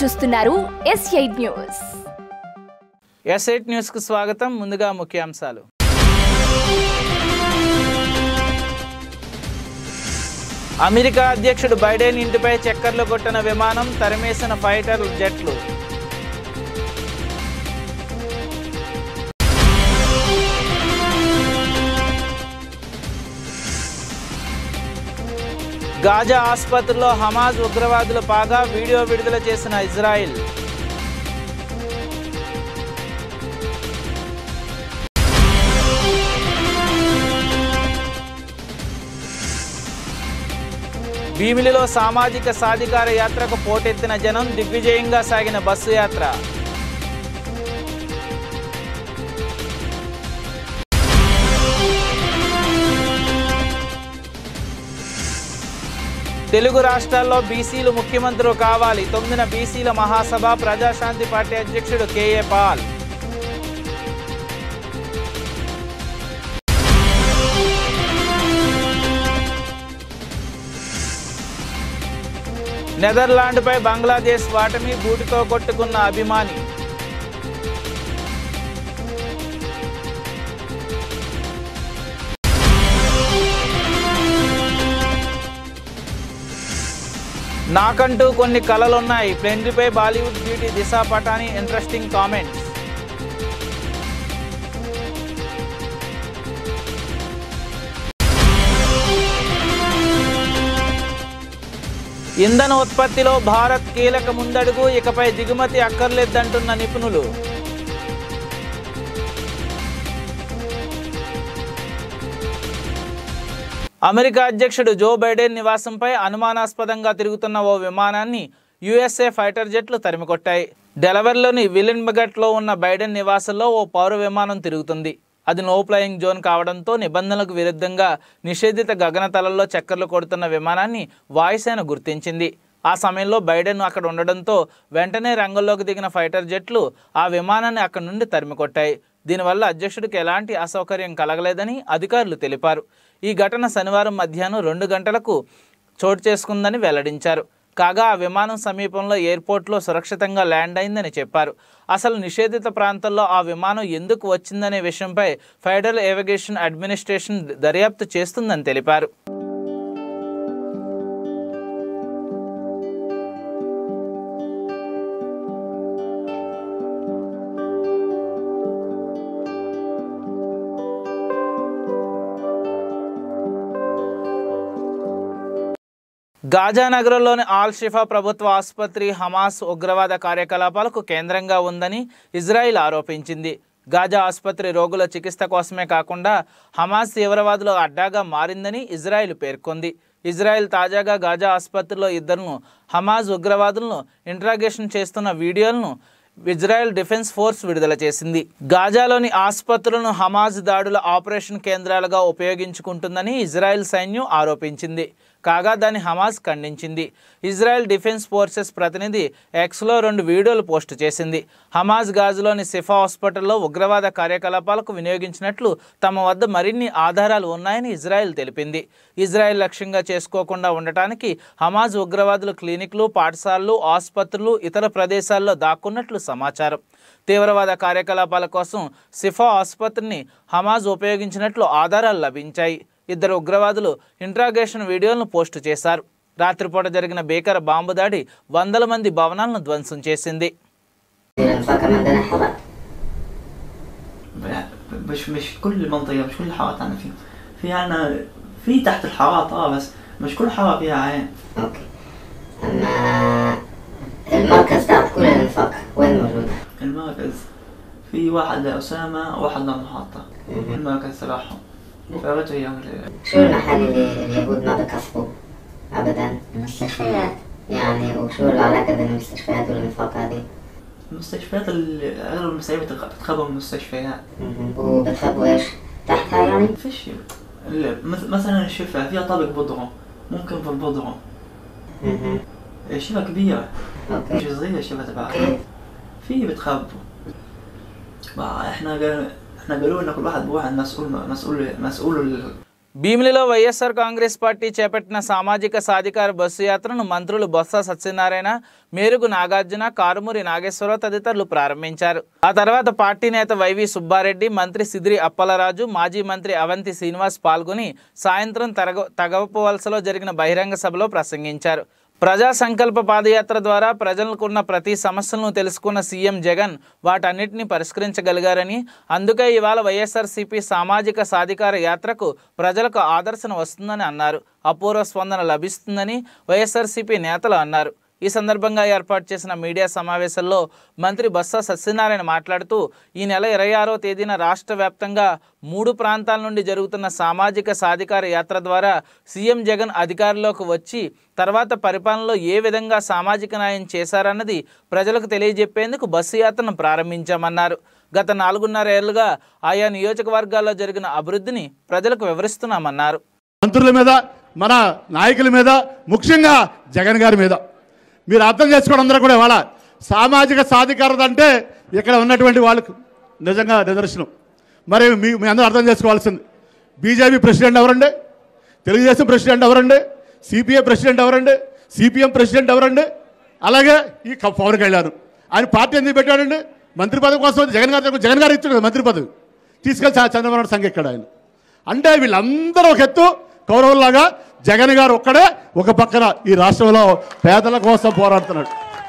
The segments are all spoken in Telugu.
చూస్తున్నారు S eight news S eight న్యూస్కు స్వాగతం ముందుగా ముఖ్యాంశాలు అమెరికా అధ్యక్షుడు బైడెన్ ఇంటిపై చక్కర్లు కొట్టిన విమానం తరిమేసిన ఫైటర్ జెట్లు గాజా ఆసుపత్రిలో హమాజ్ ఉగ్రవాదుల పాగా వీడియో విడుదల చేసిన ఇజ్రాయిల్ భీమిలిలో సామాజిక సాధికార యాత్రకు పోటెత్తిన జనం దిగ్విజయంగా సాగిన బస్సు యాత్ర తెలుగు రాష్ట్రాల్లో బీసీలు ముఖ్యమంత్రులు కావాలి తొమ్మిదిన బీసీల మహాసభ ప్రజాశాంతి పార్టీ అధ్యక్షుడు కేఏ పాల్ నెదర్లాండ్పై బంగ్లాదేశ్ వాటమి బూటుతో కొట్టుకున్న అభిమాని నాకంటూ కొన్ని కళలున్నాయి ఫ్రెండ్లీపై Bollywood beauty Disha Patani interesting comments ఇంధన ఉత్పత్తిలో భారత్ కీలక ముందడుగు ఇకపై దిగుమతి అక్కర్లేదంటున్న నిపుణులు అమెరికా అధ్యక్షుడు జో బైడెన్ నివాసంపై అనుమానాస్పదంగా తిరుగుతున్న ఓ విమానాన్ని యుఎస్ఏ ఫైటర్ జెట్లు తరిమికొట్టాయి డెలవర్లోని విలిన్బగట్లో ఉన్న బైడెన్ నివాసంలో ఓ పౌర విమానం తిరుగుతుంది అది నో ఫ్లయింగ్ జోన్ కావడంతో నిబంధనలకు విరుద్ధంగా నిషేధిత గగనతలంలో చక్కర్లు కొడుతున్న విమానాన్ని వాయుసేన గుర్తించింది ఆ సమయంలో బైడెన్ అక్కడ ఉండడంతో వెంటనే రంగంలోకి దిగిన ఫైటర్ జెట్లు ఆ విమానాన్ని అక్కడి నుండి తరిమికొట్టాయి దీనివల్ల అధ్యక్షుడికి ఎలాంటి అసౌకర్యం కలగలేదని అధికారులు తెలిపారు ఈ ఘటన శనివారం మధ్యాహ్నం రెండు గంటలకు చోటు చేసుకుందని వెల్లడించారు కాగా ఆ విమానం సమీపంలో ఎయిర్పోర్ట్లో సురక్షితంగా ల్యాండ్ అయిందని చెప్పారు అసలు నిషేధిత ప్రాంతంలో ఆ విమానం ఎందుకు వచ్చిందనే విషయంపై ఫెడరల్ ఏవిగేషన్ అడ్మినిస్ట్రేషన్ దర్యాప్తు చేస్తుందని తెలిపారు గాజా నగరంలోని ఆల్ షిఫా ప్రభుత్వ ఆసుపత్రి హమాస్ ఉగ్రవాద కార్యకలాపాలకు కేంద్రంగా ఉందని ఇజ్రాయిల్ ఆరోపించింది గాజా ఆసుపత్రి రోగుల చికిత్స కోసమే కాకుండా హమాస్ తీవ్రవాదుల అడ్డాగా మారిందని ఇజ్రాయిల్ పేర్కొంది ఇజ్రాయెల్ తాజాగా గాజా ఆసుపత్రిలో ఇద్దరును హమాజ్ ఉగ్రవాదులను ఇంట్రాగేషన్ చేస్తున్న వీడియోలను ఇజ్రాయెల్ డిఫెన్స్ ఫోర్స్ విడుదల చేసింది గాజాలోని ఆసుపత్రులను హమాజ్ దాడుల ఆపరేషన్ కేంద్రాలుగా ఉపయోగించుకుంటుందని ఇజ్రాయెల్ సైన్యం ఆరోపించింది కాగా దాన్ని హమాజ్ ఖండించింది ఇజ్రాయెల్ డిఫెన్స్ ఫోర్సెస్ ప్రతినిధి ఎక్స్లో రెండు వీడియోలు పోస్టు చేసింది హమాజ్ గాజులోని సిఫా హాస్పిటల్లో ఉగ్రవాద కార్యకలాపాలకు వినియోగించినట్లు తమ వద్ద మరిన్ని ఆధారాలు ఉన్నాయని ఇజ్రాయెల్ తెలిపింది ఇజ్రాయెల్ లక్ష్యంగా చేసుకోకుండా ఉండటానికి హమాజ్ ఉగ్రవాదులు క్లినిక్లు పాఠశాలలు ఆసుపత్రులు ఇతర ప్రదేశాల్లో దాక్కున్నట్లు సమాచారం తీవ్రవాద కార్యకలాపాల కోసం సిఫా ఆసుపత్రిని హమాజ్ ఉపయోగించినట్లు ఆధారాలు లభించాయి ఇద్దరు ఉగ్రవాదులు ఇంట్రాగేషన్ వీడియోలను పోస్టు చేశారు రాత్రిపూట జరిగిన భీకర బాంబు దాడి వందల మంది భవనాలను ధ్వంసం చేసింది الانفاق عندنا حرق مش مش كل المنطقة مش كل الحارات عندنا فيها في عنا في تحت الحارات اه بس مش كل حارة فيها عين اوكي اما المركز تاع كل الانفاق وين موجود؟ المركز في واحد لأسامة وواحد للمحطة المركز تبعهم فرجعوا يوم شو المحل اللي اليهود ما بكفوا ابدا؟ المستشفيات يعني وشو العلاقة بين المستشفيات والانفاق هذه؟ المستشفيات ال- أغلب المستشفيات بتخ- بتخبوا من المستشفيات مهم. وبتخبوا ايش؟ تحتها يعني؟ فيش ال- مث- مثلا الشفا فيها طابق بودرة ممكن في البودرة مهم. الشفا كبيرة مش اوكي صغيرة الشفا تبعها أكيد. في بتخبوا بقى احنا قال احنا قالوا لنا كل واحد بروح عند مسؤول مسؤول مسؤول ال- భీమిలిలో వైఎస్ఆర్ కాంగ్రెస్ పార్టీ చేపట్టిన సామాజిక సాధికార బస్సు యాత్రను మంత్రులు బొత్స సత్యనారాయణ మేరుగు నాగార్జున కారుమూరి నాగేశ్వరరావు తదితరులు ప్రారంభించారు ఆ తర్వాత పార్టీ నేత వైవి సుబ్బారెడ్డి మంత్రి సిదిరి అప్పలరాజు మాజీ మంత్రి అవంతి శ్రీనివాస్ పాల్గొని సాయంత్రం తరగ తగవపు వలసలో జరిగిన బహిరంగ సభలో ప్రసంగించారు ప్రజా సంకల్ప పాదయాత్ర ద్వారా ప్రజలకున్న ప్రతి సమస్యలను తెలుసుకున్న సీఎం జగన్ వాటన్నిటిని పరిష్కరించగలిగారని అందుకే ఇవాళ వైఎస్ఆర్సీపీ సామాజిక సాధికార యాత్రకు ప్రజలకు ఆదర్శన వస్తుందని అన్నారు అపూర్వ స్పందన లభిస్తుందని వైఎస్ఆర్సీపీ నేతలు అన్నారు ఈ సందర్భంగా ఏర్పాటు చేసిన మీడియా సమావేశంలో మంత్రి బొత్స సత్యనారాయణ మాట్లాడుతూ ఈ నెల ఇరవై ఆరో తేదీన రాష్ట్ర వ్యాప్తంగా మూడు ప్రాంతాల నుండి జరుగుతున్న సామాజిక సాధికార యాత్ర ద్వారా సీఎం జగన్ అధికారంలోకి వచ్చి తర్వాత పరిపాలనలో ఏ విధంగా సామాజిక న్యాయం చేశారన్నది ప్రజలకు తెలియజెప్పేందుకు బస్సు యాత్రను ప్రారంభించామన్నారు గత నాలుగున్నర ఏళ్లుగా ఆయా నియోజకవర్గాల్లో జరిగిన అభివృద్ధిని ప్రజలకు వివరిస్తున్నామన్నారు మంత్రుల మీద మన నాయకుల మీద ముఖ్యంగా జగన్ గారి మీద మీరు అర్థం చేసుకోవడం అందరూ కూడా ఇవాళ సామాజిక సాధికారత అంటే ఇక్కడ ఉన్నటువంటి వాళ్ళకు నిజంగా నిదర్శనం మరి మీ మీ అందరూ అర్థం చేసుకోవాల్సింది బీజేపీ ప్రెసిడెంట్ ఎవరండి తెలుగుదేశం ప్రెసిడెంట్ ఎవరండి సిపిఐ ప్రెసిడెంట్ ఎవరండి సిపిఎం ప్రెసిడెంట్ ఎవరండి అలాగే ఈ క- పవన్ కళ్యాణ్ ఆయన పార్టీ ఎందుకు పెట్టాడండి మంత్రి పదవి కోసం జగన్ గారి దగ్గర- జగన్ గారు ఇచ్చాడు కదా మంత్రి పదవి తీసుకెళ్ళి చ- చంద్రబాబు నాయుడు సంఘ ఎక్కడ ఆయన అంటే వీళ్ళందరూ ఒక ఎత్తు కౌరవుల్లాగా జగన్ గారు ఒక్కడే ఒక పక్కన ఈ రాష్ట్రంలో పేదల కోసం పోరాడుతున్నాడు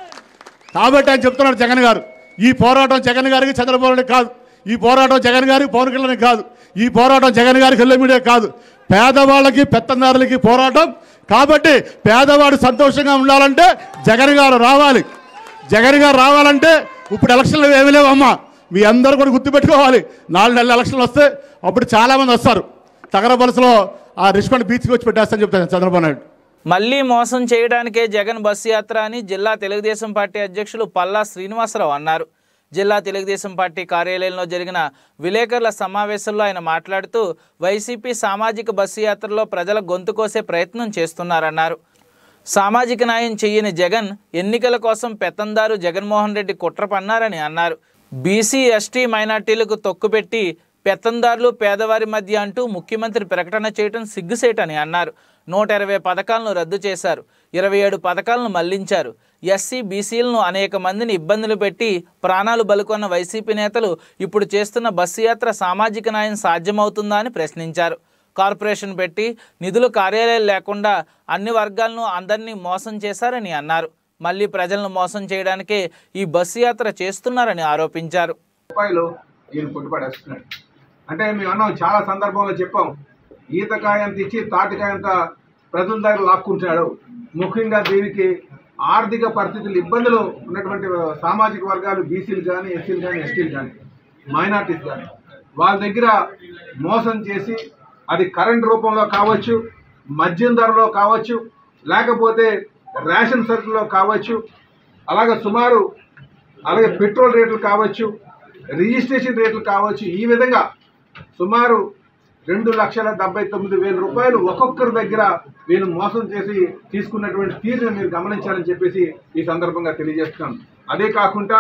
కాబట్టి ఆయన చెప్తున్నాడు జగన్ గారు ఈ పోరాటం జగన్ గారికి చంద్రబాబు నాయుడు కాదు ఈ పోరాటం జగన్ గారికి పవన్ కళ్యాణ్ కాదు ఈ పోరాటం జగన్ గారికి హెల్లో మీడియా కాదు పేదవాళ్ళకి పెత్తందారులకి పోరాటం కాబట్టి పేదవాడు సంతోషంగా ఉండాలంటే జగన్ గారు రావాలి జగన్ గారు రావాలంటే ఇప్పుడు ఎలక్షన్లు ఏమీ లేవమ్మా మీ అందరూ కూడా గుర్తుపెట్టుకోవాలి నాలుగు నెలల ఎలక్షన్లు వస్తే అప్పుడు చాలామంది వస్తారు తగరబలసలో ఆ రిష్మండ్ బీచ్కి వచ్చి పెట్టేస్తాను చెప్తాను చంద్రబాబు నాయుడు మళ్లీ మోసం చేయడానికే జగన్ బస్సు యాత్ర అని జిల్లా తెలుగుదేశం పార్టీ అధ్యక్షులు పల్లా శ్రీనివాసరావు అన్నారు జిల్లా తెలుగుదేశం పార్టీ కార్యాలయంలో జరిగిన విలేకరుల సమావేశంలో ఆయన మాట్లాడుతూ వైసీపీ సామాజిక బస్సు యాత్రలో ప్రజల గొంతు కోసే ప్రయత్నం చేస్తున్నారన్నారు సామాజిక న్యాయం చెయ్యని జగన్ ఎన్నికల కోసం పెత్తందారు జగన్మోహన్ రెడ్డి కుట్ర పన్నారని అన్నారు బీసీ ఎస్టీ మైనార్టీలకు తొక్కుపెట్టి పెత్తందారులు పేదవారి మధ్య అంటూ ముఖ్యమంత్రి ప్రకటన చేయడం సిగ్గుసేటని అన్నారు నూట ఇరవై పథకాలను రద్దు చేశారు ఇరవై ఏడు పథకాలను మళ్లించారు ఎస్సీ బీసీలను అనేక మందిని ఇబ్బందులు పెట్టి ప్రాణాలు బలుకొన్న వైసీపీ నేతలు ఇప్పుడు చేస్తున్న బస్సు యాత్ర సామాజిక న్యాయం సాధ్యమవుతుందా అని ప్రశ్నించారు కార్పొరేషన్ పెట్టి నిధులు కార్యాలయాలు లేకుండా అన్ని వర్గాలను అందరినీ మోసం చేశారని అన్నారు మళ్ళీ ప్రజలను మోసం చేయడానికే ఈ బస్సు యాత్ర చేస్తున్నారని ఆరోపించారు రూపాయలు ఈయన కొట్టుపడేస్తున్నాడు అంటే మేము అన్నాం చాలా సందర్భంలో చెప్పాం ఈతకాయ అంత ఇచ్చి తాటికాయంత ప్రజల దగ్గర లాక్కుంటున్నాడు ముఖ్యంగా దీనికి ఆర్థిక పరిస్థితులు ఇబ్బందులు ఉన్నటువంటి సామాజిక వర్గాలు బీసీలు కానీ ఎస్సీలు కానీ ఎస్టీలు కానీ మైనార్టీస్ కానీ వాళ్ళ దగ్గర మోసం చేసి అది కరెంట్ రూపంలో కావచ్చు మద్యం ధరలో కావచ్చు లేకపోతే రేషన్ సరుకుల్లో కావచ్చు అలాగే సుమారు అలాగే పెట్రోల్ రేట్లు కావచ్చు రిజిస్ట్రేషన్ రేట్లు కావచ్చు ఈ విధంగా సుమారు రెండు లక్షల డెబ్బై తొమ్మిది వేల రూపాయలు ఒక్కొక్కరి దగ్గర వీళ్ళు మోసం చేసి తీసుకున్నటువంటి తీరుని మీరు గమనించాలని చెప్పేసి ఈ సందర్భంగా తెలియజేస్తున్నాను అదే కాకుండా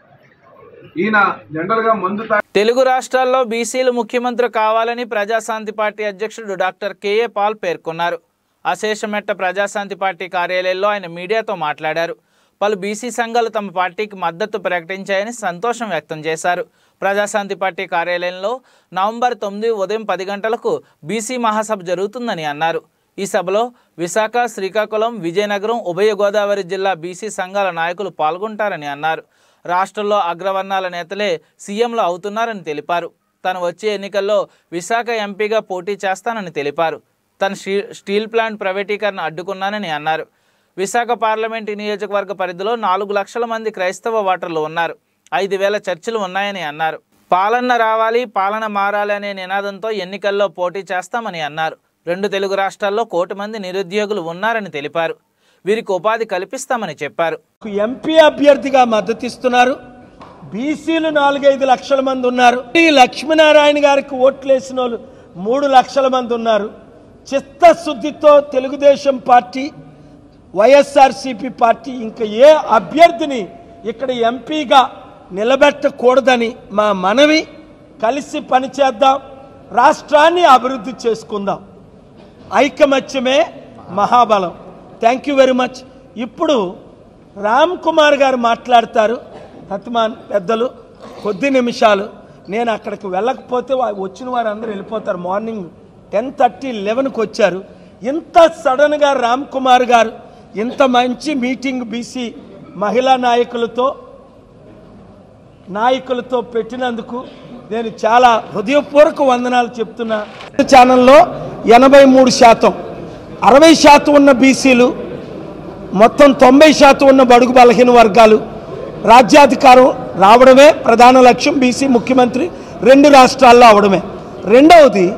ఈయన జనరల్గా మందు తా తెలుగు రాష్ట్రాల్లో బీసీలు ముఖ్యమంత్రి కావాలని ప్రజాశాంతి పార్టీ అధ్యక్షుడు డాక్టర్ కేఏ పాల్ పేర్కొన్నారు అశేషమెట్ట ప్రజాశాంతి పార్టీ కార్యాలయంలో ఆయన మీడియాతో మాట్లాడారు పలు బీసీ సంఘాలు తమ పార్టీకి మద్దతు ప్రకటించాయని సంతోషం వ్యక్తం చేశారు ప్రజాశాంతి పార్టీ కార్యాలయంలో నవంబర్ తొమ్మిది ఉదయం పది గంటలకు బీసీ మహాసభ జరుగుతుందని అన్నారు ఈ సభలో విశాఖ శ్రీకాకుళం విజయనగరం ఉభయ గోదావరి జిల్లా బీసీ సంఘాల నాయకులు పాల్గొంటారని అన్నారు రాష్ట్రంలో అగ్రవర్ణాల నేతలే సీఎంలు అవుతున్నారని తెలిపారు తను వచ్చే ఎన్నికల్లో విశాఖ ఎంపీగా పోటీ చేస్తానని తెలిపారు తన స్టీ- స్టీల్ ప్లాంట్ ప్రైవేటీకరణ అడ్డుకున్నానని అన్నారు విశాఖ పార్లమెంటు నియోజకవర్గ పరిధిలో నాలుగు లక్షల మంది క్రైస్తవ ఓటర్లు ఉన్నారు ఐదు వేల చర్చిలు ఉన్నాయని అన్నారు పాలన రావాలి పాలన మారాలి అనే నినాదంతో ఎన్నికల్లో పోటీ చేస్తామని అన్నారు రెండు తెలుగు రాష్ట్రాల్లో కోటి మంది నిరుద్యోగులు ఉన్నారని తెలిపారు వీరికి ఉపాధి కల్పిస్తామని చెప్పారు ఎంపీ అభ్యర్థిగా మద్దతిస్తున్నారు బీసీలు నాలుగైదు లక్షల మంది ఉన్నారు ఈ లక్ష్మీనారాయణ గారికి ఓట్లేసిన వాళ్ళు మూడు లక్షల మంది ఉన్నారు చిత్తశుద్ధితో తెలుగుదేశం పార్టీ వైఎస్ఆర్సిపి పార్టీ ఇంకా ఏ అభ్యర్థిని ఇక్కడ ఎంపీగా నిలబెట్టకూడదని మా మనవి కలిసి పనిచేద్దాం రాష్ట్రాన్ని అభివృద్ధి చేసుకుందాం ఐకమత్యమే మహాబలం థ్యాంక్ యూ వెరీ మచ్ ఇప్పుడు రామ్ కుమార్ గారు మాట్లాడతారు హతిమాన్ పెద్దలు కొద్ది నిమిషాలు నేను అక్కడికి వెళ్ళకపోతే వా- వచ్చిన వారు అందరూ వెళ్ళిపోతారు మార్నింగ్ టెన్ థర్టీ లెవెన్కి వచ్చారు ఇంత సడన్గా రామ్ కుమార్ గారు ఇంత మంచి మీటింగ్ బీసీ మహిళా నాయకులతో నాయకులతో పెట్టినందుకు నేను చాలా హృదయపూర్వక వందనాలు చెప్తున్నా ఛానల్లో ఎనభై మూడు శాతం అరవై శాతం ఉన్న బీసీలు మొత్తం తొంభై శాతం ఉన్న బడుగు బలహీన వర్గాలు రాజ్యాధికారం రావడమే ప్రధాన లక్ష్యం బీసీ ముఖ్యమంత్రి రెండు రాష్ట్రాల్లో అవడమే రెండవది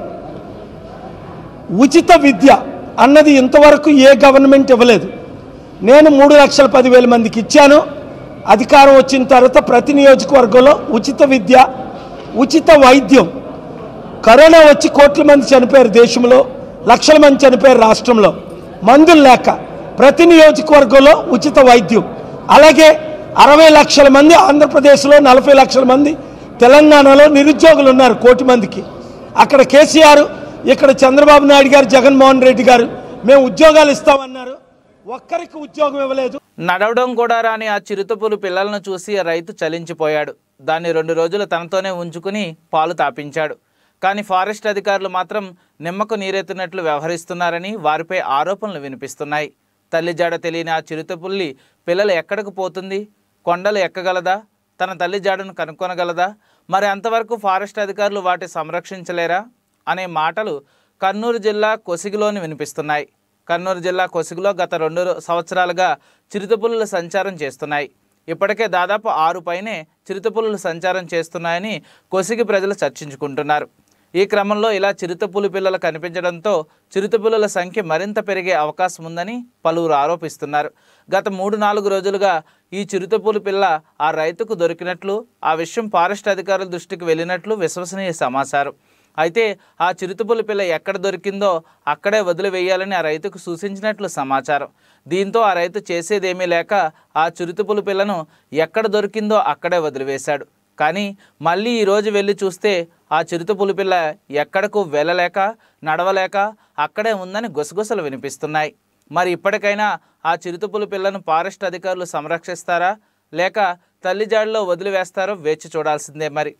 ఉచిత విద్య అన్నది ఇంతవరకు ఏ గవర్నమెంట్ ఇవ్వలేదు నేను మూడు లక్షల పదివేల మందికి ఇచ్చాను అధికారం వచ్చిన తర్వాత ప్రతి నియోజకవర్గంలో ఉచిత విద్య ఉచిత వైద్యం కరోనా వచ్చి కోట్ల మంది చనిపోయారు దేశంలో లక్షల మంది చనిపోయారు రాష్ట్రంలో మందులు లేక ప్రతి నియోజకవర్గంలో ఉచిత వైద్యం అలాగే అరవై లక్షల మంది ఆంధ్రప్రదేశ్లో నలభై లక్షల మంది తెలంగాణలో నిరుద్యోగులు ఉన్నారు కోటి మందికి అక్కడ కేసీఆర్ ఇక్కడ చంద్రబాబు నాయుడు గారు జగన్మోహన్ రెడ్డి గారు మేము ఉద్యోగాలు ఇస్తామన్నారు ఒక్కరికి ఉద్యోగం ఇవ్వలేదు నడవడం కూడా రాని ఆ చిరుతపులు పిల్లలను చూసి ఆ రైతు చలించిపోయాడు దాన్ని రెండు రోజులు తనతోనే ఉంచుకుని పాలు తాపించాడు కానీ ఫారెస్ట్ అధికారులు మాత్రం నిమ్మకు నీరెత్తినట్లు వ్యవహరిస్తున్నారని వారిపై ఆరోపణలు వినిపిస్తున్నాయి తల్లి జాడ తెలియని ఆ చిరుతపుల్లి పిల్లలు ఎక్కడికి పోతుంది కొండలు ఎక్కగలదా తన తల్లి జాడను కనుక్కొనగలదా మరి అంతవరకు ఫారెస్ట్ అధికారులు వాటి సంరక్షించలేరా అనే మాటలు కర్నూలు జిల్లా కొసిగిలోని వినిపిస్తున్నాయి కర్నూలు జిల్లా కొసిగిలో గత రెండు రో- సంవత్సరాలుగా చిరుతపులులు సంచారం చేస్తున్నాయి ఇప్పటికే దాదాపు ఆరు పైనే చిరుతపులులు సంచారం చేస్తున్నాయని కొసిగి ప్రజలు చర్చించుకుంటున్నారు ఈ క్రమంలో ఇలా చిరుతపులి పిల్లలు కనిపించడంతో చిరుతపులుల సంఖ్య మరింత పెరిగే అవకాశం ఉందని పలువురు ఆరోపిస్తున్నారు గత మూడు నాలుగు రోజులుగా ఈ చిరుతపులి పిల్ల ఆ రైతుకు దొరికినట్లు ఆ విషయం ఫారెస్ట్ అధికారుల దృష్టికి వెళ్ళినట్లు విశ్వసనీయ సమాచారం అయితే ఆ చిరుతపులి పిల్ల ఎక్కడ దొరికిందో అక్కడే వదిలివేయాలని ఆ రైతుకు సూచించినట్లు సమాచారం దీంతో ఆ రైతు చేసేదేమీ లేక ఆ చిరుతపులి పిల్లను ఎక్కడ దొరికిందో అక్కడే వదిలివేశాడు కానీ మళ్ళీ ఈరోజు వెళ్ళి చూస్తే ఆ చిరుతపులి పిల్ల ఎక్కడకు వెళ్ళలేక నడవలేక అక్కడే ఉందని గుసగుసలు వినిపిస్తున్నాయి మరి ఇప్పటికైనా ఆ చిరుతపులి పిల్లను ఫారెస్ట్ అధికారులు సంరక్షిస్తారా లేక తల్లి జాడిలో వదిలివేస్తారో వేచి చూడాల్సిందే మరి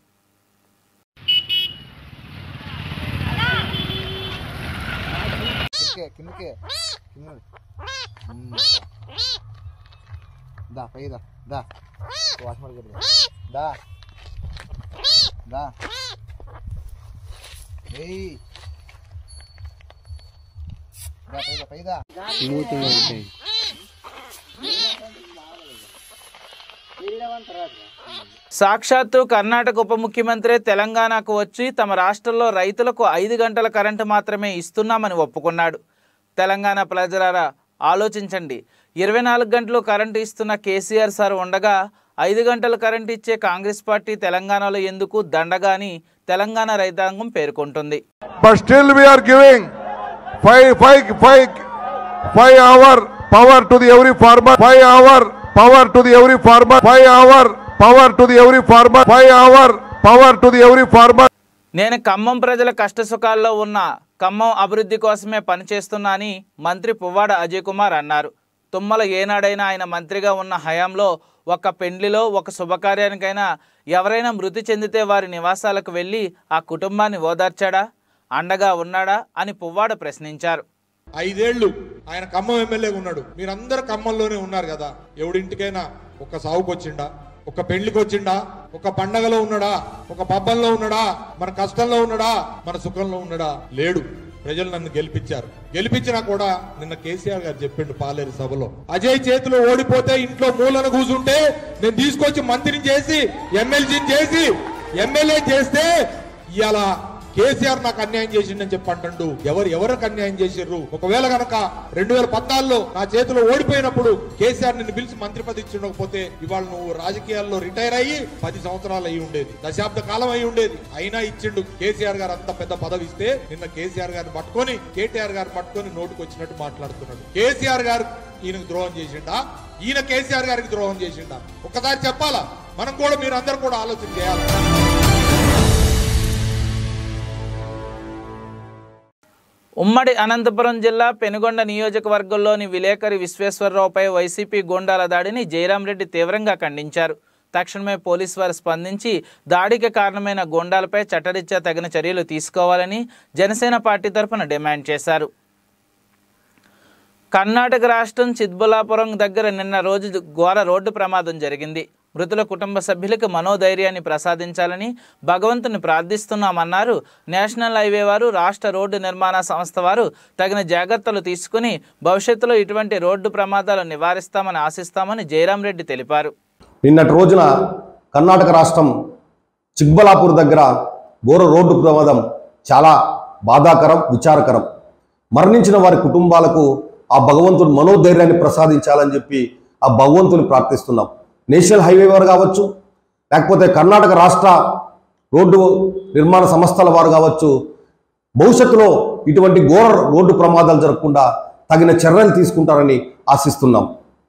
కిందకే కిందకే కింద దా పైదా దా వాష్ మార్కెట్ దా దా ఏయ్ దా పైదా పైదా సాక్షాత్తు కర్ణాటక ఉప ముఖ్యమంత్రి తెలంగాణకు వచ్చి తమ రాష్ట్రంలో రైతులకు ఐదు గంటల కరెంటు మాత్రమే ఇస్తున్నామని ఒప్పుకున్నాడు తెలంగాణ ప్రజలారా ఆలోచించండి ఇరవై నాలుగు గంటలు కరెంటు ఇస్తున్న కేసీఆర్ సార్ ఉండగా ఐదు గంటల కరెంటు ఇచ్చే కాంగ్రెస్ పార్టీ తెలంగాణలో ఎందుకు దండగా అని తెలంగాణ రైతాంగం పేర్కొంటుంది but still we are giving five, five, five, five hour power to the every farmer, five hour power to the every farmer, five hour power to the every farmer, five hour power to the every farmer. నేను ఖమ్మం ప్రజల కష్టసుఖాల్లో ఉన్న ఖమ్మం అభివృద్ధి కోసమే పనిచేస్తున్నా అని మంత్రి పువ్వాడ అజయ్ కుమార్ అన్నారు తుమ్మల ఏనాడైనా ఆయన మంత్రిగా ఉన్న హయాంలో ఒక పెండ్లిలో ఒక శుభకార్యానికైనా ఎవరైనా మృతి చెందితే వారి నివాసాలకు వెళ్ళి ఆ కుటుంబాన్ని ఓదార్చాడా అండగా ఉన్నాడా అని పువ్వాడ ప్రశ్నించారు ఐదేళ్లు ఆయన ఖమ్మం ఎమ్మెల్యేగా ఉన్నాడు మీరందరూ ఖమ్మంలోనే ఉన్నారు కదా ఎవడింటికైనా ఒక సావుకు వచ్చిండా ఒక పెళ్లికి వచ్చిండా ఒక పండగలో ఉన్నాడా ఒక పబ్బంలో ఉన్నాడా మన కష్టంలో ఉన్నాడా మన సుఖంలో ఉన్నాడా లేడు ప్రజలు నన్ను గెలిపించారు గెలిపించినా కూడా నిన్న కేసీఆర్ గారు చెప్పిండు పాలేరు సభలో అజయ్ చేతిలో ఓడిపోతే ఇంట్లో మూలన కూర్చుంటే నేను తీసుకొచ్చి మంత్రిని చేసి ఎమ్మెల్సీని చేసి ఎమ్మెల్యే చేస్తే ఇలా కేసీఆర్ నాకు అన్యాయం చేసిండని చెప్పి అంటుండు ఎవరు ఎవరికి అన్యాయం చేసిర్రు ఒకవేళ గనక రెండు వేల పద్నాలుగులో నా చేతిలో ఓడిపోయినప్పుడు కేసీఆర్ నిన్ను పిలిచి మంత్రి పదవి ఇచ్చిండకపోతే ఇవాళ నువ్వు రాజకీయాల్లో రిటైర్ అయ్యి పది సంవత్సరాలు అయి ఉండేది దశాబ్ద కాలం అయి ఉండేది అయినా ఇచ్చిండు కేసీఆర్ గారు అంత పెద్ద పదవి ఇస్తే నిన్న కేసీఆర్ గారిని పట్టుకొని కేటీఆర్ గారిని పట్టుకొని నోటుకు వచ్చినట్టు మాట్లాడుతున్నాడు కేసీఆర్ గారు ఈయనకు ద్రోహం చేసిండా ఈయన కేసీఆర్ గారికి ద్రోహం చేసిండా ఒక్కసారి చెప్పాలా మనం కూడా మీరు అందరు కూడా ఆలోచన చేయాలి ఉమ్మడి అనంతపురం జిల్లా పెనుగొండ నియోజకవర్గంలోని విలేకరి విశ్వేశ్వరరావుపై వైసీపీ గూండాల దాడిని జయరాంరెడ్డి తీవ్రంగా ఖండించారు తక్షణమే పోలీసు వారు స్పందించి దాడికి కారణమైన గూండాలపై చట్టరీత్యా తగిన చర్యలు తీసుకోవాలని జనసేన పార్టీ తరఫున డిమాండ్ చేశారు కర్ణాటక రాష్ట్రం చిద్బులాపురం దగ్గర నిన్న రోజు ఘోర రోడ్డు ప్రమాదం జరిగింది మృతుల కుటుంబ సభ్యులకు మనోధైర్యాన్ని ప్రసాదించాలని భగవంతుని ప్రార్థిస్తున్నామన్నారు నేషనల్ హైవే వారు రాష్ట్ర రోడ్డు నిర్మాణ సంస్థ వారు తగిన జాగ్రత్తలు తీసుకుని భవిష్యత్తులో ఇటువంటి రోడ్డు ప్రమాదాలు నివారిస్తామని ఆశిస్తామని జయరాం రెడ్డి తెలిపారు నిన్నటి రోజున కర్ణాటక రాష్ట్రం చిక్బలాపూర్ దగ్గర ఘోర రోడ్డు ప్రమాదం చాలా బాధాకరం విచారకరం మరణించిన వారి కుటుంబాలకు ఆ భగవంతుడు మనోధైర్యాన్ని ప్రసాదించాలని చెప్పి ఆ భగవంతుని ప్రార్థిస్తున్నాం నేషనల్ హైవే వారు కావచ్చు లేకపోతే కర్ణాటక రాష్ట్ర రోడ్డు నిర్మాణ సంస్థల వారు కావచ్చు భవిష్యత్తులో ఇటువంటి ఘోర రోడ్డు ప్రమాదాలు జరగకుండా తగిన చర్యలు తీసుకుంటారని ఆశిస్తున్నాం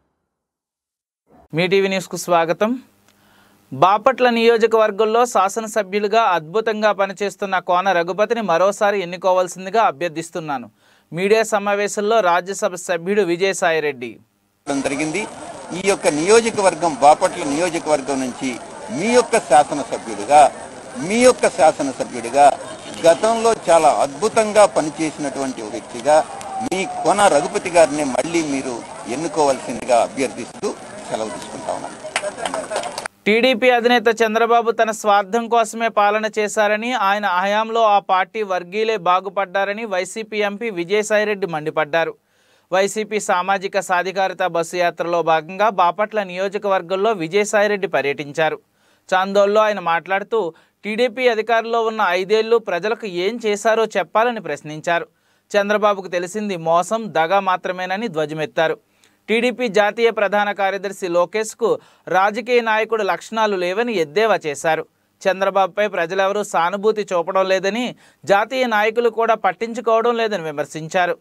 మీ టీవీ న్యూస్కు స్వాగతం బాపట్ల నియోజకవర్గంలో శాసనసభ్యులుగా అద్భుతంగా పనిచేస్తున్న కోన రఘుపతిని మరోసారి ఎన్నుకోవాల్సిందిగా అభ్యర్థిస్తున్నాను మీడియా సమావేశంలో రాజ్యసభ సభ్యుడు విజయసాయిరెడ్డి చేయడం జరిగింది ఈ యొక్క నియోజకవర్గం బాపట్ల నియోజకవర్గం నుంచి మీ యొక్క శాసనసభ్యుడిగా మీ యొక్క శాసనసభ్యుడిగా గతంలో చాలా అద్భుతంగా పనిచేసినటువంటి ఒక వ్యక్తిగా మీ కొన రఘుపతి గారిని మళ్ళీ మీరు ఎన్నుకోవాల్సిందిగా అభ్యర్థిస్తూ సెలవు తీసుకుంటా ఉన్నాను టీడీపీ అధినేత చంద్రబాబు తన స్వార్థం కోసమే పాలన చేశారని ఆయన హయాంలో ఆ పార్టీ వర్గీయులే బాగుపడ్డారని వైసీపీ ఎంపీ విజయసాయిరెడ్డి మండిపడ్డారు వైసీపీ సామాజిక సాధికారత బస్సు యాత్రలో భాగంగా బాపట్ల నియోజకవర్గంలో విజయసాయిరెడ్డి పర్యటించారు చాందోల్లో ఆయన మాట్లాడుతూ టీడీపీ అధికారంలో ఉన్న ఐదేళ్లు ప్రజలకు ఏం చేశారో చెప్పాలని ప్రశ్నించారు చంద్రబాబుకు తెలిసింది మోసం దగా మాత్రమేనని ధ్వజమెత్తారు టీడీపీ జాతీయ ప్రధాన కార్యదర్శి లోకేష్కు రాజకీయ నాయకుడు లక్షణాలు లేవని ఎద్దేవా చేశారు చంద్రబాబుపై ప్రజలెవరూ సానుభూతి చూపడం లేదని జాతీయ నాయకులు కూడా పట్టించుకోవడం లేదని విమర్శించారు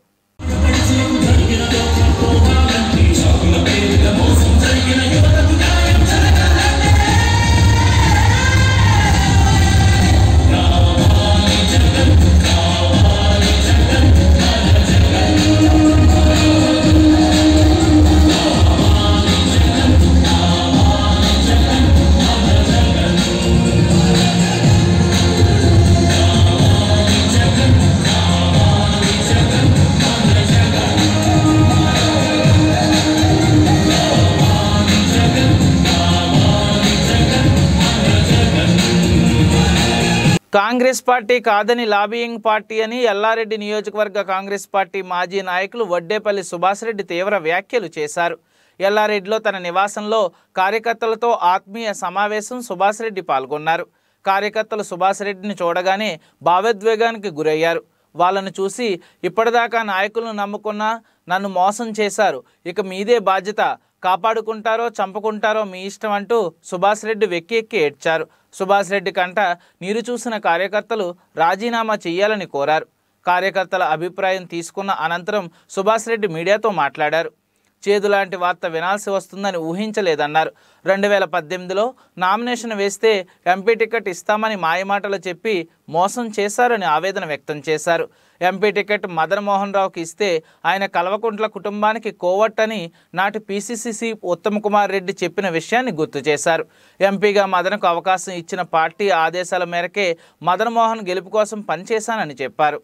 కాంగ్రెస్ పార్టీ కాదని లాబియింగ్ పార్టీ అని ఎల్లారెడ్డి నియోజకవర్గ కాంగ్రెస్ పార్టీ మాజీ నాయకులు వడ్డేపల్లి సుభాష్ రెడ్డి తీవ్ర వ్యాఖ్యలు చేశారు ఎల్లారెడ్డిలో తన నివాసంలో కార్యకర్తలతో ఆత్మీయ సమావేశం సుభాష్ రెడ్డి పాల్గొన్నారు కార్యకర్తలు సుభాష్ రెడ్డిని చూడగానే భావోద్వేగానికి గురయ్యారు వాళ్ళను చూసి ఇప్పటిదాకా నాయకులను నమ్ముకున్నా నన్ను మోసం చేశారు ఇక మీదే బాధ్యత కాపాడుకుంటారో చంపుకుంటారో మీ ఇష్టం అంటూ సుభాష్ రెడ్డి వెక్కి ఎక్కి ఏడ్చారు సుభాష్ రెడ్డి కంట నీరు చూసిన కార్యకర్తలు రాజీనామా చేయాలని కోరారు కార్యకర్తల అభిప్రాయం తీసుకున్న అనంతరం సుభాష్ రెడ్డి మీడియాతో మాట్లాడారు చేదు లాంటి వార్త వినాల్సి వస్తుందని ఊహించలేదన్నారు రెండు వేల పద్దెనిమిదిలో నామినేషన్ వేస్తే ఎంపీ టికెట్ ఇస్తామని మాయమాటలు చెప్పి మోసం చేశారని ఆవేదన వ్యక్తం చేశారు ఎంపీ టికెట్ మదన్ మోహన్ రావుకి ఇస్తే ఆయన కల్వకుంట్ల కుటుంబానికి కోవట్టని నాటి పీసీసీసీ ఉత్తమ్ కుమార్ రెడ్డి చెప్పిన విషయాన్ని గుర్తు చేశారు ఎంపీగా మదన్కు అవకాశం ఇచ్చిన పార్టీ ఆదేశాల మేరకే మదన్ మోహన్ గెలుపు కోసం పనిచేశానని చెప్పారు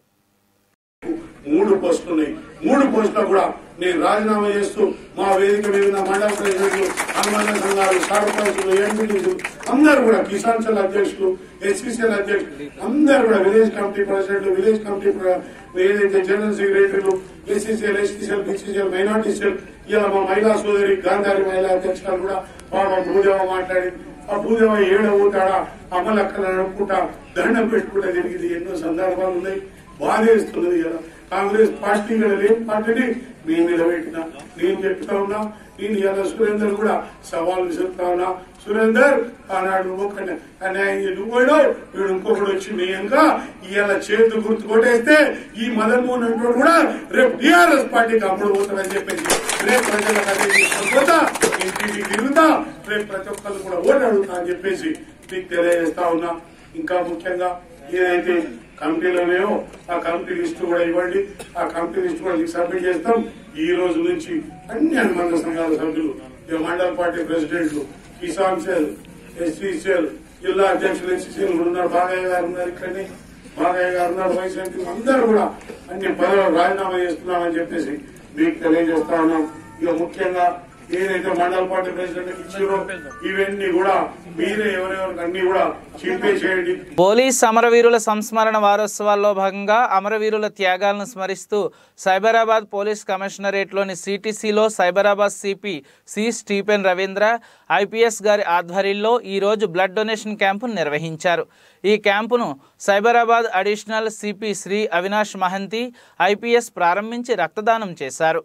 మూడు పోస్టులు ఉన్నాయి మూడు పోస్టులు కూడా నేను రాజీనామా చేస్తూ మా వేదిక మీద ఉన్న మండల ప్రెసిడెంట్లు అనుబంధ సంఘాలు సర్పంచులు ఎంపీటీలు అందరూ కూడా కిసాన్ సెల్ అధ్యక్షులు ఎస్సీసీఎల్ అధ్యక్షులు అందరూ కూడా విలేజ్ కమిటీ ప్రెసిడెంట్లు విలేజ్ కమిటీ ప్ర- ఏదైతే జనరల్ సెక్రటరీలు SC cell ST cell BC cell minority cell ఇలా మా మహిళా సోదరి గాంధారి మహిళా అధ్యక్షురాలు కూడా పాపం భూదేవ మాట్లాడి ఆ భూదేవ ఏడ ఊతాడా అమలక్కలు అనుకుంటా దండం పెట్టుకుంటా జరిగింది ఎన్నో సందర్భాలు ఉన్నాయి బాధేస్తున్నది కదా కాంగ్రెస్ పార్టీ ఇక్కడ లేని పార్టీని నేను నిలబెట్టినా నేను చెప్తా ఉన్నా నేను ఇలా సురేందర్ కూడా సవాల్ విసురుతా ఉన్నా సురేందర్ ఆనాడు నువ్వు ఒక అన్యాయం చేసి నువ్వు పోయినావు వీడు ఇంకొకటి వచ్చి నీ ఇంకా ఇవాళ చేతు గుర్తు కొట్టేస్తే ఈ మదన్ మోహన్ అంటూ కూడా రేపు టీఆర్ఎస్ పార్టీకి అమ్ముడు పోతాడని చెప్పేసి రేపు ప్రజలకు అదే తీసుకొని పోతా ఇంటికి తిరుగుతా రేపు ప్రతి ఒక్కరు కూడా ఓటు అడుగుతా అని చెప్పేసి మీకు తెలియజేస్తా ఉన్నా ఇంకా ముఖ్యంగా ఏదైతే కమిటీలు ఉన్నాయో ఆ కమిటీ లిస్టు కూడా ఇవ్వండి ఆ కమిటీ లిస్టు కూడా మీకు సబ్మిట్ చేస్తాం ఈ రోజు నుంచి అన్ని అనుబంధ సంఘాల సభ్యులు ఈ మండల పార్టీ ప్రెసిడెంట్లు కిసాన్ సెల్ ఎస్సీ సెల్ జిల్లా అధ్యక్షులు ఎస్సీసీలు ఉన్నారు బాగయ్య గారు ఉన్నారు ఇక్కడనే బాగయ్య గారు ఉన్నారు వైస్ ఎంపీలు అందరూ కూడా అన్ని పదవులు రాజీనామా చేస్తున్నామని చెప్పేసి మీకు తెలియజేస్తా ఉన్నాం ఇక ముఖ్యంగా ఏదైతే మండల పార్టీ ప్రెసిడెంట్ ఇచ్చారో ఇవన్నీ కూడా మీరే ఎవరెవరికి అన్ని కూడా చింపేసేయండి పోలీస్ అమరవీరుల సంస్మరణ వారోత్సవాల్లో భాగంగా అమరవీరుల త్యాగాలను స్మరిస్తూ సైబరాబాద్ పోలీస్ కమిషనరేట్లోని సిటీసీలో Cyberabad CP C Stephen Ravindra IPS గారి ఆధ్వర్యంలో ఈరోజు బ్లడ్ డొనేషన్ క్యాంపును నిర్వహించారు ఈ క్యాంపును Cyberabad additional CP Shri Avinash Mohanty IPS ప్రారంభించి రక్తదానం చేశారు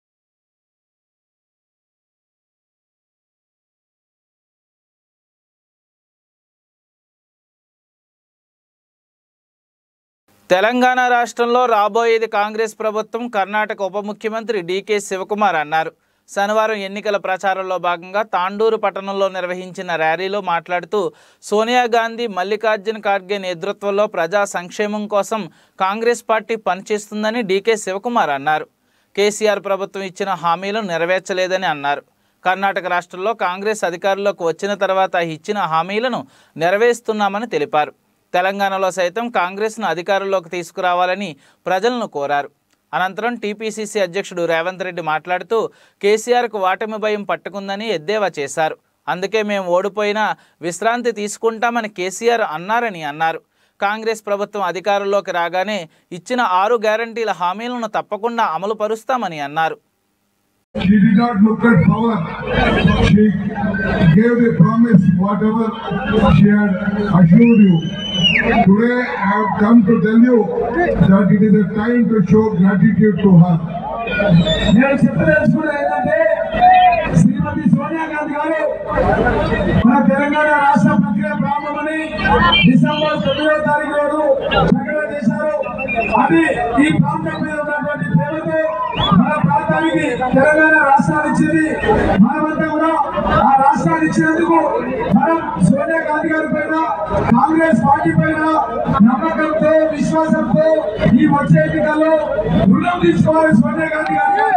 తెలంగాణ రాష్ట్రంలో రాబోయేది కాంగ్రెస్ ప్రభుత్వం కర్ణాటక ఉప ముఖ్యమంత్రి డీకే శివకుమార్ అన్నారు శనివారం ఎన్నికల ప్రచారంలో భాగంగా తాండూరు పట్టణంలో నిర్వహించిన ర్యాలీలో మాట్లాడుతూ సోనియా గాంధీ మల్లికార్జున ఖార్గే నేతృత్వంలో ప్రజా సంక్షేమం కోసం కాంగ్రెస్ పార్టీ పనిచేస్తుందని డీకే శివకుమార్ అన్నారు కేసీఆర్ ప్రభుత్వం ఇచ్చిన హామీలను నెరవేర్చలేదని అన్నారు కర్ణాటక రాష్ట్రంలో కాంగ్రెస్ అధికారంలోకి వచ్చిన తర్వాత ఇచ్చిన హామీలను నెరవేరుస్తున్నామని తెలిపారు తెలంగాణలో సైతం కాంగ్రెస్ను అధికారంలోకి తీసుకురావాలని ప్రజలను కోరారు అనంతరం టీపీసీసీ అధ్యక్షుడు రేవంత్ రెడ్డి మాట్లాడుతూ కేసీఆర్కు వాటమి భయం పట్టుకుందని ఎద్దేవా చేశారు అందుకే మేము ఓడిపోయినా విశ్రాంతి తీసుకుంటామని కేసీఆర్ అన్నారని అన్నారు కాంగ్రెస్ ప్రభుత్వం అధికారంలోకి రాగానే ఇచ్చిన ఆరు గ్యారంటీల హామీలను తప్పకుండా అమలు పరుస్తామని అన్నారు She did not look at power. She gave the promise, whatever she had assured you. Today I have come to tell you that it is a time to show gratitude to her. నేను చెప్పదలుచుకున్నది ఏంటంటే శ్రీమతి సోనియా గాంధీ గారు మన తెలంగాణ రాష్ట్ర ప్రక్రియ ప్రారంభమని డిసెంబర్ తొమ్మిదవ తారీఖు రోజు ప్రకటన చేశారు అది ఈ ప్రాంతం మీద ఉన్నటువంటి ప్రేమతో మన ప్రాంతానికి తెలంగాణ రాష్ట్రాన్ని ఇచ్చింది మనమంతా కూడా ఆ రాష్ట్రాన్ని ఇచ్చినందుకు మనం సోనియా గాంధీ గారి పైన కాంగ్రెస్ పార్టీ పైన నమ్మకంతో విశ్వాసంతో ఈ వచ్చే ఎన్నికల్లో రుణం తీసుకోవాలి సోనియా గాంధీ గారికి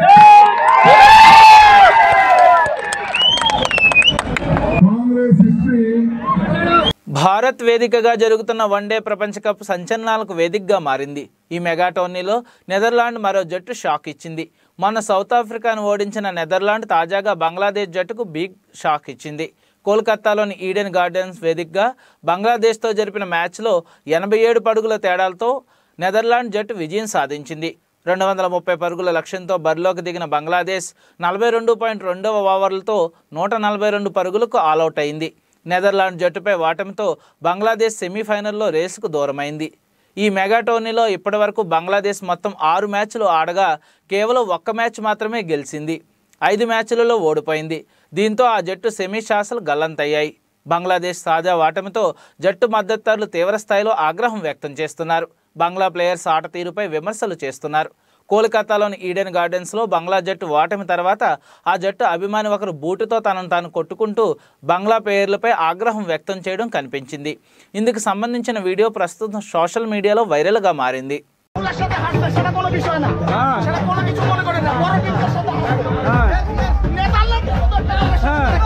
Congress history భారత్ వేదికగా జరుగుతున్న వన్డే ప్రపంచ కప్ సంచలనాలకు వేదికగా మారింది ఈ మెగా టోర్నీలో నెదర్లాండ్ మరో జట్టు షాక్ ఇచ్చింది మొన్న సౌత్ ఆఫ్రికాను ఓడించిన నెదర్లాండ్ తాజాగా బంగ్లాదేశ్ జట్టుకు బిగ్ షాక్ ఇచ్చింది కోల్కతాలోని ఈడెన్ గార్డెన్స్ వేదికగా బంగ్లాదేశ్తో జరిపిన మ్యాచ్లో ఎనభై ఏడు పరుగుల తేడాలతో నెదర్లాండ్ జట్టు విజయం సాధించింది రెండు వందల ముప్పై పరుగుల లక్ష్యంతో బరిలోకి దిగిన బంగ్లాదేశ్ నలభై రెండు పాయింట్ రెండవ ఓవర్లతో నూట నలభై రెండు పరుగులకు ఆలౌట్ అయింది నెదర్లాండ్ జట్టుపై ఓటమితో బంగ్లాదేశ్ సెమీఫైనల్లో రేసుకు దూరమైంది ఈ మెగా టోర్నీలో ఇప్పటివరకు బంగ్లాదేశ్ మొత్తం ఆరు మ్యాచ్లు ఆడగా కేవలం ఒక్క మ్యాచ్ మాత్రమే గెలిచింది ఐదు మ్యాచ్లలో ఓడిపోయింది దీంతో ఆ జట్టు సెమీ శాసలు గల్లంతయ్యాయి బంగ్లాదేశ్ తాజా ఓటమితో జట్టు మద్దతుదారులు తీవ్రస్థాయిలో ఆగ్రహం వ్యక్తం చేస్తున్నారు బంగ్లా ప్లేయర్స్ ఆట తీరుపై విమర్శలు చేస్తున్నారు కోల్కతాలోని ఈడెన్ గార్డెన్స్లో బంగ్లా జట్టు ఓటమి తర్వాత ఆ జట్టు అభిమాని ఒకరు బూటుతో తనను తాను కొట్టుకుంటూ బంగ్లా ప్లేయర్లపై ఆగ్రహం వ్యక్తం చేయడం కనిపించింది ఇందుకు సంబంధించిన వీడియో ప్రస్తుతం సోషల్ మీడియాలో వైరల్గా మారింది সেটা কোনো বিষয় না সেটা কোনো কিছু মনে করেন না বড় টিমের সাথে নেতার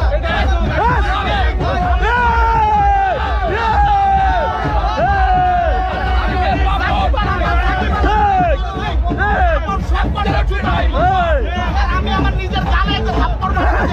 আমি আমার নিজের গালে একটা থাপ্পড়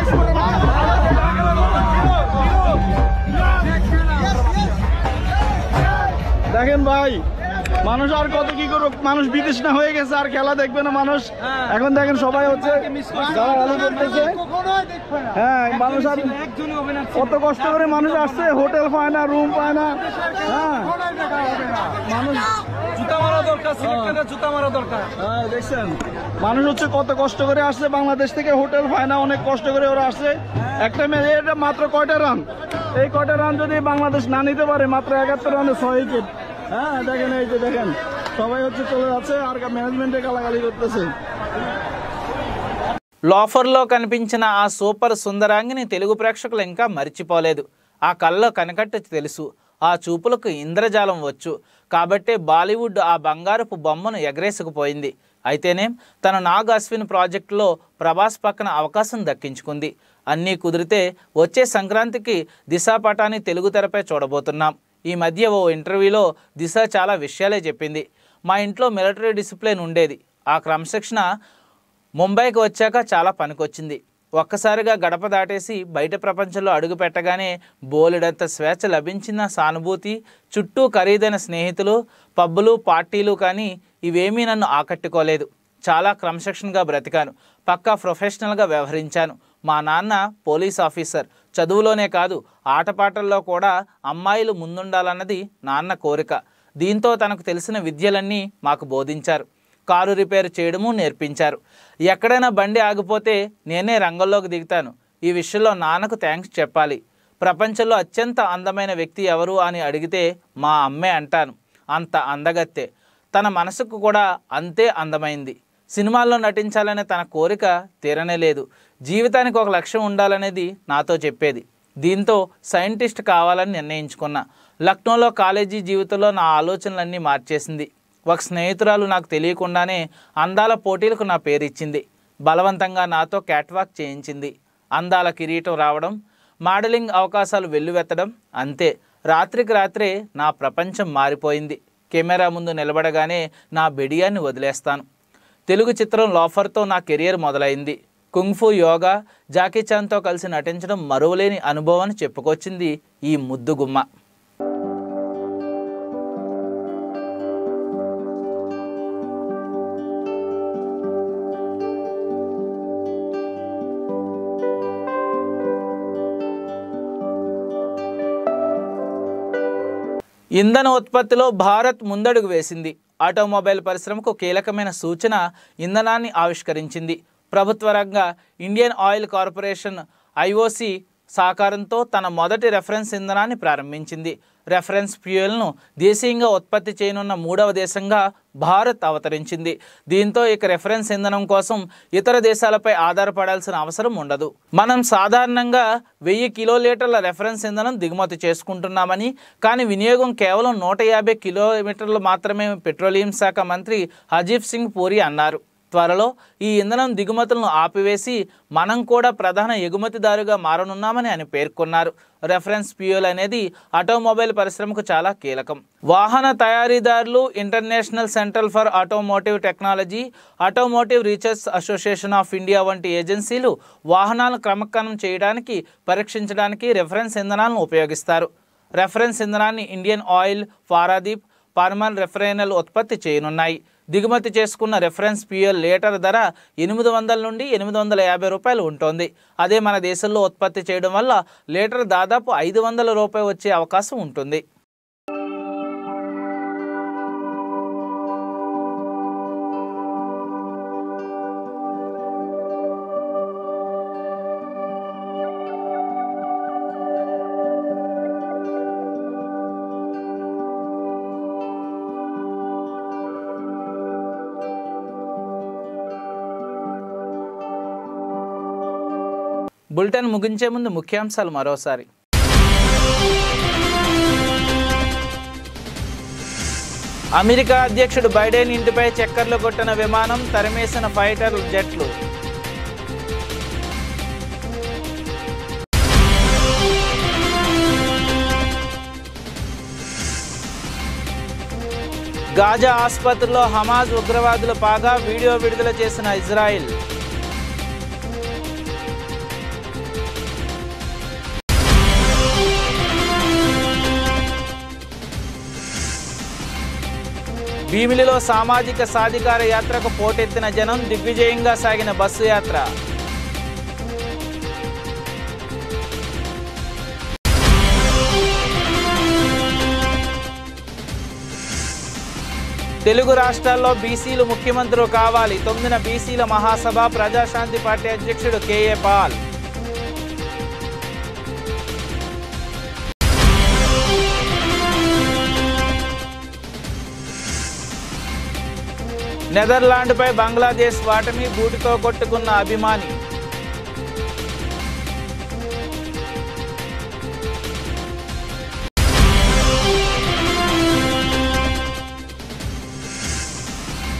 দেখেন ভাই মানুষ আর কত কি করুক মানুষ বিদেশ না হয়ে গেছে আর খেলা দেখবে না মানুষ এখন দেখেন সবাই হচ্ছে যারা ভালো করতেছে হ্যাঁ মানুষ আর কত কষ্ট করে মানুষ আসছে হোটেল পায় না রুম পায় না হ্যাঁ মানুষ জুতা মারা দরকার জুতা মারা দরকার হ্যাঁ দেখছেন মানুষ হচ্ছে কত কষ্ট করে আসছে বাংলাদেশ থেকে হোটেল পায় না অনেক কষ্ট করে ওরা আসছে একটা ম্যাচ এটা মাত্র কয়টা রান এই কয়টা রান যদি বাংলাদেশ না নিতে পারে মাত্র একাত্তর রানে ছয় উইকেট হ্যাঁ দেখেন এই যে দেখেন সবাই হচ্ছে চলে যাচ্ছে আর ম্যানেজমেন্টে গালাগালি করতেছে లోఫర్లో కనిపించిన ఆ సూపర్ సుందరాంగిని తెలుగు ప్రేక్షకులు ఇంకా మర్చిపోలేదు ఆ కళ్ళలో కనకట్టు తెలుసు ఆ చూపులకు ఇంద్రజాలం వచ్చు కాబట్టే బాలీవుడ్ ఆ బంగారపు బొమ్మను ఎగరేసుకుపోయింది అయితేనేం తన నాగ్ అశ్విన్ ప్రాజెక్టులో ప్రభాస్ పక్కన అవకాశం దక్కించుకుంది అన్నీ కుదిరితే వచ్చే సంక్రాంతికి దిశా పటాన్ని తెలుగు తెరపై చూడబోతున్నాం ఈ మధ్య ఓ ఇంటర్వ్యూలో దిశ చాలా విషయాలే చెప్పింది మా ఇంట్లో మిలిటరీ డిసిప్లిన్ ఉండేది ఆ క్రమశిక్షణ ముంబైకి వచ్చాక చాలా పనికొచ్చింది ఒక్కసారిగా గడప దాటేసి బయట ప్రపంచంలో అడుగు పెట్టగానే బోలెడంత స్వేచ్ఛ లభించిన సానుభూతి చుట్టూ ఖరీదైన స్నేహితులు పబ్బులు పార్టీలు కానీ ఇవేమీ నన్ను ఆకట్టుకోలేదు చాలా క్రమశిక్షణగా బ్రతికాను పక్కా ప్రొఫెషనల్గా వ్యవహరించాను మా నాన్న పోలీస్ ఆఫీసర్ చదువులోనే కాదు ఆటపాటల్లో కూడా అమ్మాయిలు ముందుండాలన్నది నాన్న కోరిక దీంతో తనకు తెలిసిన విద్యలన్నీ మాకు బోధించారు కారు రిపేర్ చేయడము నేర్పించారు ఎక్కడైనా బండి ఆగిపోతే నేనే రంగంలోకి దిగుతాను ఈ విషయంలో నాన్నకు థ్యాంక్స్ చెప్పాలి ప్రపంచంలో అత్యంత అందమైన వ్యక్తి ఎవరు అని అడిగితే మా అమ్మే అంటాను అంత అందగత్తే తన మనసుకు కూడా అంతే అందమైంది సినిమాల్లో నటించాలనే తన కోరిక తీరనే లేదు జీవితానికి ఒక లక్ష్యం ఉండాలనేది నాతో చెప్పేది దీంతో సైంటిస్ట్ కావాలని నిర్ణయించుకున్నా లక్నోలో కాలేజీ జీవితంలో నా ఆలోచనలన్నీ మార్చేసింది ఒక స్నేహితురాలు నాకు తెలియకుండానే అందాల పోటీలకు నా పేరు ఇచ్చింది బలవంతంగా నాతో క్యాట్వాక్ చేయించింది అందాల కిరీటం రావడం మోడలింగ్ అవకాశాలు వెల్లువెత్తడం అంతే రాత్రికి రాత్రే నా ప్రపంచం మారిపోయింది కెమెరా ముందు నిలబడగానే నా బెడియాన్ని వదిలేస్తాను తెలుగు చిత్రం లోఫర్తో నా కెరియర్ మొదలైంది కుంగ్ఫు యోగా జాకీ చాన్తో కలిసి నటించడం మరువలేని అనుభవాన్ని చెప్పుకొచ్చింది ఈ ముద్దుగుమ్మ ఇంధన ఉత్పత్తిలో భారత్ ముందడుగు వేసింది ఆటోమొబైల్ పరిశ్రమకు కీలకమైన సూచన ఇంధనాన్ని ఆవిష్కరించింది ప్రభుత్వ రంగ ఇండియన్ ఆయిల్ కార్పొరేషన్ ఐఓసి సహకారంతో తన మొదటి రెఫరెన్స్ ఇంధనాన్ని ప్రారంభించింది రెఫరెన్స్ ఫ్యూయల్ను దేశీయంగా ఉత్పత్తి చేయనున్న మూడవ దేశంగా భారత్ అవతరించింది దీంతో ఇక రెఫరెన్స్ ఇంధనం కోసం ఇతర దేశాలపై ఆధారపడాల్సిన అవసరం ఉండదు మనం సాధారణంగా వెయ్యి కిలోలీటర్ల రెఫరెన్స్ ఇంధనం దిగుమతి చేసుకుంటున్నామని కానీ వినియోగం కేవలం నూట యాభై కిలోమీటర్లు మాత్రమే పెట్రోలియం శాఖ మంత్రి హజీఫ్ సింగ్ పూరి అన్నారు త్వరలో ఈ ఇంధనం దిగుమతులను ఆపివేసి మనం కూడా ప్రధాన ఎగుమతిదారుగా మారనున్నామని ఆయన పేర్కొన్నారు రెఫరెన్స్ ఫ్యూయల్ అనేది ఆటోమొబైల్ పరిశ్రమకు చాలా కీలకం వాహన తయారీదారులు international central for automotive technology automotive research association of India వంటి ఏజెన్సీలు వాహనాలను క్రమక్రమం చేయడానికి పరీక్షించడానికి రెఫరెన్స్ ఇంధనాలను ఉపయోగిస్తారు రెఫరెన్స్ ఇంధనాన్ని ఇండియన్ ఆయిల్ పారాదీప్ పార్మల్ రెఫరైనల్ ఉత్పత్తి చేయనున్నాయి దిగుమతి చేసుకున్న రెఫరెన్స్ ఫ్యూయల్ లీటర్ ధర ఎనిమిది వందల నుండి ఎనిమిది వందల యాభై రూపాయలు ఉంటుంది అదే మన దేశంలో ఉత్పత్తి చేయడం వల్ల లీటర్ దాదాపు ఐదు వందల రూపాయలు వచ్చే అవకాశం ఉంటుంది బులెటిన్ ముగించే ముందు ముఖ్యాంశాలు మరోసారి అమెరికా అధ్యక్షుడు బైడెన్ ఇంటిపై చక్కర్లు కొట్టిన విమానం తరిమేసిన ఫైటర్ జెట్లు గాజా ఆసుపత్రిలో హమాజ్ ఉగ్రవాదులు పాగా వీడియో విడుదల చేసిన ఇజ్రాయిల్ భీమిలిలో సామాజిక సాధికార యాత్రకు పోటెత్తిన జనం దిగ్విజయంగా సాగిన బస్సు యాత్ర తెలుగు రాష్ట్రాల్లో బీసీలు ముఖ్యమంత్రులు కావాలి తొమ్మిదిన బీసీల మహాసభ ప్రజాశాంతి పార్టీ అధ్యక్షుడు కేఏ పాల్ నెదర్లాండ్పై బంగ్లాదేశ్ వాటమి బూటితో కొట్టుకున్న అభిమాని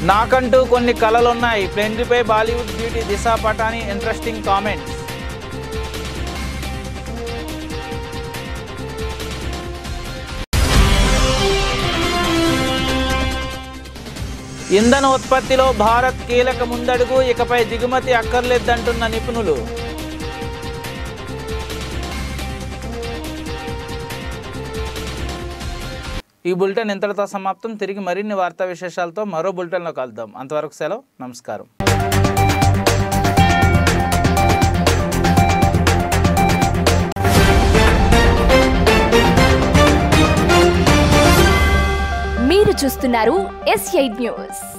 నాకంటూ కొన్ని కళలున్నాయి ప్లెండ్రీపై Bollywood beauty Disha Patani interesting comments ఇంధన ఉత్పత్తిలో భారత్ కీలక ముందడుగు ఇకపై దిగుమతి అక్కర్లేదంటున్న నిపుణులు ఈ బులెటిన్ ఇంతటితో సమాప్తం తిరిగి మరిన్ని వార్తా విశేషాలతో మరో బులెటిన్లో కలుద్దాం అంతవరకు సెలవు నమస్కారం మీరు చూస్తున్నారు ఎస్ ఎయిట్ న్యూస్